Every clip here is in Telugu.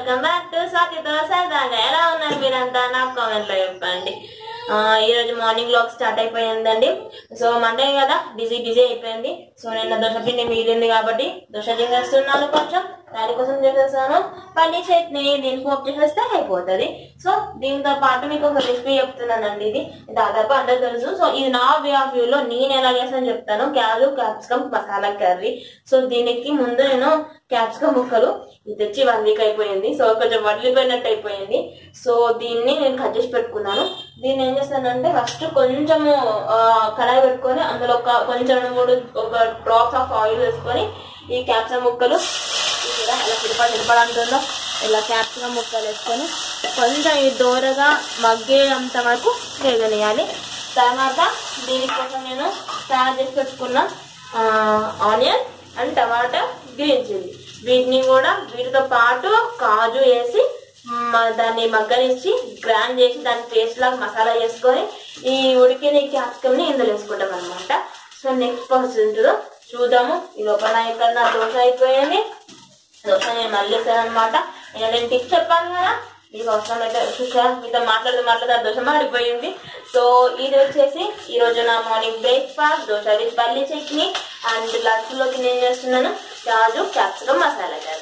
వెల్కమ్ బ్యాక్ టు స్వాతితో సరదాగా ఎలా ఉన్నారు మీరంతా నాకు కామెంట్ లో చెప్పండి ఆ, ఈ రోజు మార్నింగ్ లాగ్ స్టార్ట్ అయిపోయిందండి సో మండే కదా బిజీ బిజీ అయిపోయింది సో నిన్న దోశ పిండి మిగిలింది కాబట్టి దోశ చేసేస్తున్నాను కొంచెం దానికోసం చేసేస్తాను పల్లి చట్నీ దీనికి పోపు చేసేస్తే అయిపోతుంది సో దీంతో పాటు మీకు ఒక రెసిపీ చెప్తున్నానండి ఇది దాదాపు అందరూ తెలుసు సో ఇది నా వే ఆఫ్ వ్యూ లో నేను ఎలా చేస్తాను చెప్తాను క్యాలు క్యాప్సికమ్ మసాలా కర్రీ సో దీనికి ముందు నేను క్యాప్సికమ్ ముక్కలు ఇది తెచ్చి వన్ వీక్ అయిపోయింది సో కొంచెం వడ్లిపోయినట్టు అయిపోయింది సో దీన్ని నేను కట్ చేసి పెట్టుకున్నాను దీన్ని ఏం చేస్తానంటే ఫస్ట్ కొంచెము ఆ, కడాయి పెట్టుకొని అందులో ఒక కొంచెం రెండు మూడు ఒక డ్రాప్స్ ఆఫ్ ఆయిల్ వేసుకొని ఈ క్యాప్సికమ్ ముక్కలు ఇలా ఇలా తిరుపా తిరుపడంతుందో ఇలా క్యాప్సికమ్ ముక్కలు వేసుకొని కొంచెం ఈ దూరగా మగ్గేంత వరకు వేగనియాలి తర్వాత దీనికోసం నేను తయారు చేసి పెట్టుకున్న onion and tomato green chilli వీటిని కూడా వీటితో పాటు కాజు వేసి మ- దాన్ని మగ్గనిచ్చి గ్రైండ్ చేసి దాని పేస్ట్ లాగా మసాలా వేసుకొని ఈ ఉడికిన క్యాప్సికమ్ ని ఇందులో వేసుకుంటాం అనమాట సో నెక్స్ట్ ప్రాసెస్ ఉంటుందో చూద్దాము ఈ లోపల ఇక్కడ నా దోశ అయిపోయింది దోశ నేను మళ్ళీ అనమాట నేను నేను టిప్స్ చెప్పాను కదా మీకు అవసరం అయితే చూసారా మీతో మాట్లాడుతూ మాట్లాడుతూ దోశ మాడిపోయింది సో ఇది వచ్చేసి ఈ రోజు నా మార్నింగ్ బ్రేక్ఫాస్ట్ దోశ విత్ పల్లి చట్నీ అండ్ లంచ్ లోకి నేను చేస్తున్నాను కాజు క్యాప్సికమ్ మసాలా కర్రీ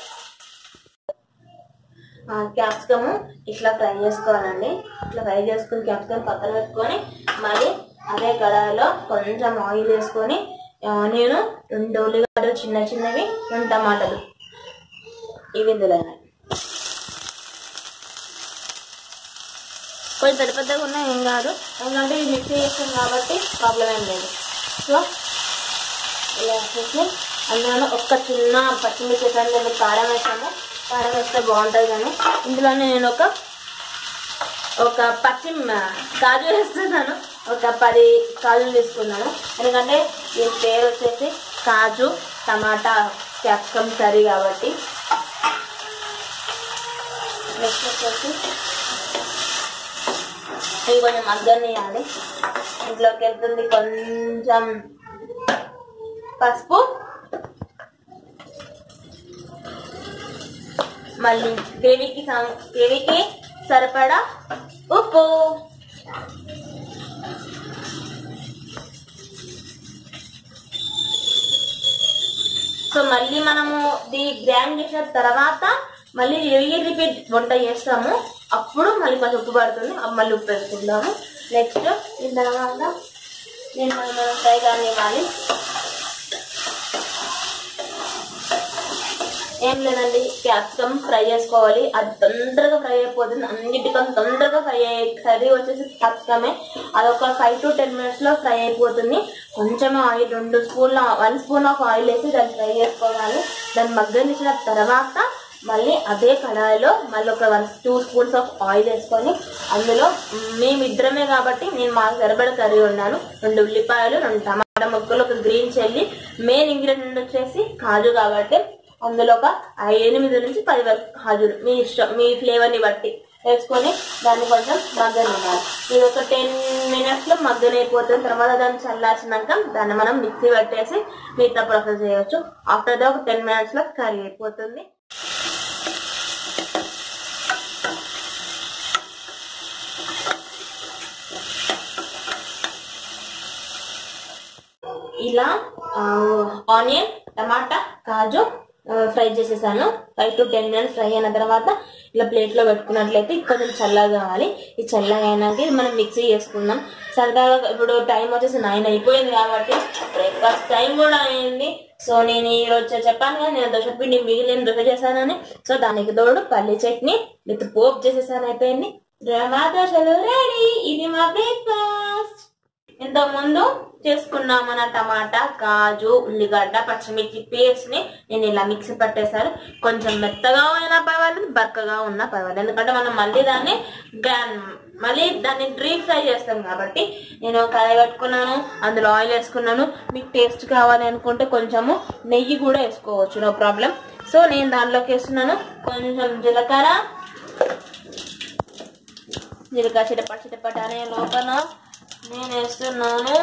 క్యాప్సికమ్ ఇట్లా ఫ్రై చేసుకోవాలండి ఇట్లా ఫ్రై చేసుకుని క్యాప్సికమ్ పక్కన పెట్టుకొని మరి అదే కడాయిలో కొంచెం ఆయిల్ వేసుకొని నేను రెండు ఉల్లిగడ్డలు చిన్న చిన్నవి రెండు టమాటాలు ఇవి ఇందులో వేయాలి. కొంచెం పెద్ద పెద్దగా ఉన్నా ఏం కాదు ఎందుకంటే ఇది మిక్సీ చేస్తాం కాబట్టి ప్రాబ్లం ఏం లేదు సో ఇలా వేసేసి అందులో ఒక్క చిన్న పచ్చిమిర్చి వేసాను నేను కారం వేసాము కారం వేస్తే బాగుంటుంది కానీ ఇందులోనే నేను ఒక ఒక పచ్చి మ- కాజు వేస్తున్నాను ఒక పది కాజులు తీసుకున్నాను ఎందుకంటే దీని పేరు వచ్చేసి కాజు టమాటా క్యాప్సికమ్ కర్రీ కాబట్టి నెక్స్ట్ వచ్చేసి ఇవి కొంచెం మగ్గనియాలి ఇంట్లోకి వెళ్తుంది కొంచెం పసుపు మళ్ళీ గ్రేవీకి సం- గ్రేవీకి సరిపడా ఉప్పు సో మళ్ళీ మనము ది గ్రైండ్ చేసిన తర్వాత మళ్ళీ రివ్యూ రిపీట్ వంట చేస్తాము అప్పుడు మళ్ళీ కొంచెం ఉప్పు పడుతుంది అప్పుడు మళ్ళీ ఉప్పు వేసుకుంటాము నెక్స్ట్ దీని తర్వాత నేను మనం ఫ్రై కానివ్వాలి ఏం లేదండి క్యాప్సికమ్ ఫ్రై చేసుకోవాలి అది తొందరగా ఫ్రై అయిపోతుంది అన్నిటికన్నా తొందరగా ఫ్రై అయ్యే కర్రీ వచ్చేసి క్యాప్సికమే అది ఒక ఫైవ్ టు టెన్ మినిట్స్ లో ఫ్రై అయిపోతుంది కొంచెం ఆయిల్ రెండు స్పూన్ల వన్ స్పూన్ ఆఫ్ ఆయిల్ వేసి దాన్ని ఫ్రై చేసుకోవాలి దాన్ని మగ్గనిచ్చిన తర్వాత మళ్ళీ అదే కడాయిలో మళ్ళీ ఒక one two spoons of oil వేసుకొని అందులో మేమిద్దరమే కాబట్టి నేను మా సరిపడ కర్రీ ఉన్నాను రెండు ఉల్లిపాయలు రెండు టమాటా ముక్కలు ఒక గ్రీన్ చెల్లి మెయిన్ ఇంగ్రీడియంట్ వచ్చేసి కాజు కాబట్టి అందులో ఒక ఐ- ఎనిమిది నుంచి పది వరకు కాజులు మీ ఇష్టం మీ ఫ్లేవర్ని బట్టి వేసుకొని దాన్ని కొంచెం మగ్గనివ్వాలి ఇది ఒక టెన్ మినిట్స్ లో మగ్గనైపోతుంది తర్వాత దాన్ని చల్లార్చినాక దాన్ని మనం మిక్సీ పట్టేసి మిగతా ప్రాసెస్ చేయొచ్చు ఆఫ్టర్ దా ఒక టెన్ మినిట్స్ లో కర్రీ అయిపోతుంది ఇలా ఆనియన్ టమాటా కాజు ఫ్రై చేసేసాను five to ten minutes fry అయిన తర్వాత ఇలా ప్లేట్లో పెట్టుకున్నట్లయితే ఇది కొంచెం చల్లగా కావాలి ఈ చల్లగా అయినాక ఇది మనం మిక్సీ చేసుకుందాం సరదాగా ఇప్పుడు టైం వచ్చేసి నైన్ అయిపోయింది కాబట్టి బ్రేక్ఫాస్ట్ టైం కూడా అయింది సో నేను ఈ రోజు చెప్పాను కదా నేను దోశ పిండి మిగిలిన దోశ చేశానని సో దానికి తోడు పల్లి చట్నీ విత్ పోప్ చేసేసాను అయిపోయింది రవా దోశలు రెడీ ఇది మా బ్రేక్ఫాస్ట్ ఇంతకు ముందు చేసుకున్న మన టమాటా కాజు ఉల్లిగడ్డ పచ్చిమిర్చి పేస్ట్ ని నేను ఇలా మిక్సీ పట్టేశాను కొంచెం మెత్తగా అయినా పర్వాలేదు బక్కగా ఉన్నా పర్వాలేదు ఎందుకంటే మనం మళ్ళీ దాన్ని గ్రాండ్ మళ్ళీ దాన్ని డీప్ ఫ్రై చేస్తాం కాబట్టి నేను కడాయి పెట్టుకున్నాను అందులో ఆయిల్ వేసుకున్నాను మీకు టేస్ట్ కావాలి అనుకుంటే కొంచెము నెయ్యి కూడా వేసుకోవచ్చు నో ప్రాబ్లం సో నేను దాంట్లోకి వేస్తున్నాను కొంచెం జీలకర్ర జీలకర్ర చిటపట చిటపట అనే లోపల నేను వేస్తున్నాను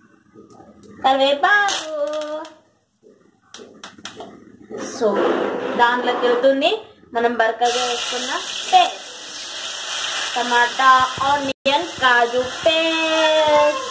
కరివేపాకు సో దాంట్లోకి వెళ్తుంది మనం బరకగా వేసుకున్న పేస్ట్ టమాటా ఆనియన్ కాజు పేస్ట్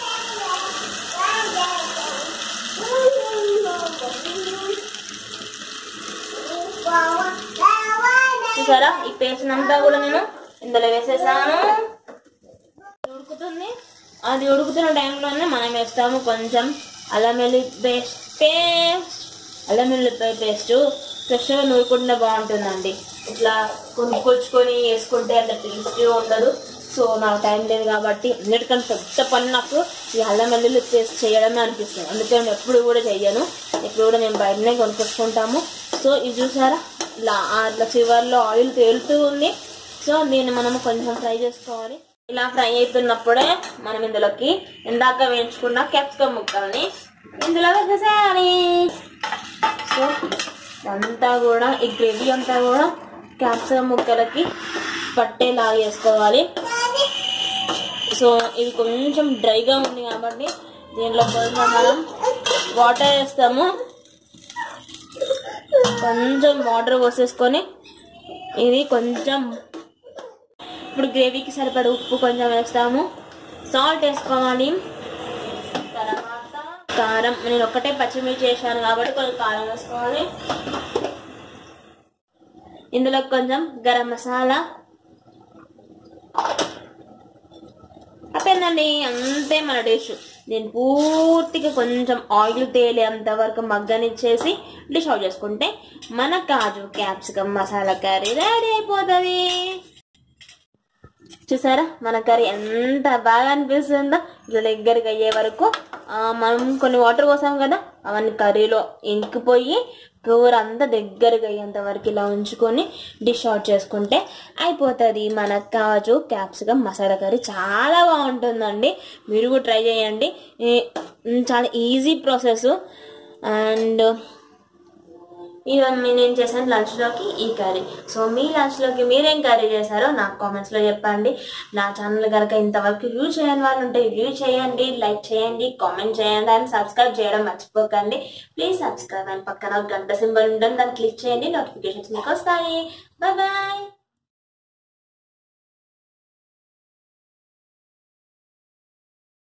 చూసారా ఈ పేస్ట్ అంతా కూడా నేను ఇందులో వేసేసాను ఉడుకుతుంది అది ఉడుకుతున్న టైంలోనే మనం వేస్తాము కొంచెం అల్లం వెల్లుల్లి పేస్ట్ పేస్ట్ అల్లం వెల్లుల్లిపాయ పేస్ట్ ఫ్రెష్గా నూరుకుంటే బాగుంటుందండి ఇట్లా కొనుక్కొచ్చుకొని వేసుకుంటే అంత టేస్టీ ఉండదు సో నాకు టైం లేదు కాబట్టి అన్నిటికంటే పెద్ద పని నాకు ఈ అల్లం వెల్లుల్లి పేస్ట్ చేయడమే అనిపిస్తుంది అందుకే నేను ఎప్పుడు కూడా చెయ్యను ఎప్పుడు కూడా మేము బయటనే కొనుక్కొచ్చుకుంటాము సో ఇది చూసారా ఇలా అట్లా చివర్లో ఆయిల్ తేలుతూ ఉంది సో దీన్ని మనం కొంచెం ఫ్రై చేసుకోవాలి ఇలా ఫ్రై అవుతున్నప్పుడే మనం ఇందులోకి ఇందాక వేయించుకున్న క్యాప్సికమ్ ముక్కల్ని ఇందులో వేసేసేయాలి సో అంతా కూడా ఈ గ్రేవీ అంతా కూడా క్యాప్సికమ్ ముక్కలకి పట్టేలా వేసుకోవాలి సో ఇది కొంచెం డ్రైగా ఉంది కాబట్టి దీనిలో కొంచెం మనం వాటర్ వేస్తాము కొంచెం వాటర్ పోసేసుకొని ఇది కొంచెం ఇప్పుడు గ్రేవీకి సరిపడ ఉప్పు కొంచెం వేస్తాము సాల్ట్ వేసుకోవాలి తర్వాత కారం నేను ఒక్కటే పచ్చిమిర్చి వేసాను కాబట్టి కొంచెం కారం వేసుకోవాలి ఇందులో కొంచెం గరం మసాలా అయిపోయిందండి అంతే మన డిష్ దీన్ని పూర్తిగా కొంచెం ఆయిల్ తేలేంత వరకు మగ్గనిచ్చేసి డిష్ అవుట్ చేసుకుంటే మన కాజు క్యాప్సికమ్ మసాలా కర్రీ రెడీ అయిపోతుంది చూసారా మన కర్రీ ఎంత బాగా అనిపిస్తుందో ఇట్లా దగ్గరికి అయ్యే వరకు ఆ, మనం కొన్ని వాటర్ పోసాం కదా అవన్నీ కర్రీలో ఇంకిపోయి కూర అంతా దగ్గరగా అయ్యేంత వరకు ఇలా ఉంచుకొని డిష్ అవుట్ చేసుకుంటే అయిపోతుంది మన కాజు క్యాప్సికమ్ మసాలా కర్రీ చాలా బాగుంటుందండి మీరు కూడా ట్రై చేయండి ఈ- చాలా ఈజీ ప్రాసెస్ అండ్ ఇవన్నీ నేను చేశాను లంచ్లోకి ఈ కర్రీ సో మీ లంచ్లోకి మీరేం కర్రీ చేశారో నాకు కామెంట్స్లో చెప్పండి నా ఛానల్ కనుక ఇంతవరకు వ్యూ చేయని వాళ్ళు ఉంటే వ్యూ చేయండి లైక్ చేయండి కామెంట్ చేయండి అండ్ సబ్స్క్రైబ్ చేయడం మర్చిపోకండి ప్లీజ్ సబ్స్క్రైబ్ అండ్ పక్కన ఒక గంట సింబల్ ఉంటుంది దాన్ని క్లిక్ చేయండి నోటిఫికేషన్స్ మీకు వస్తాయి బాయ్ బాయ్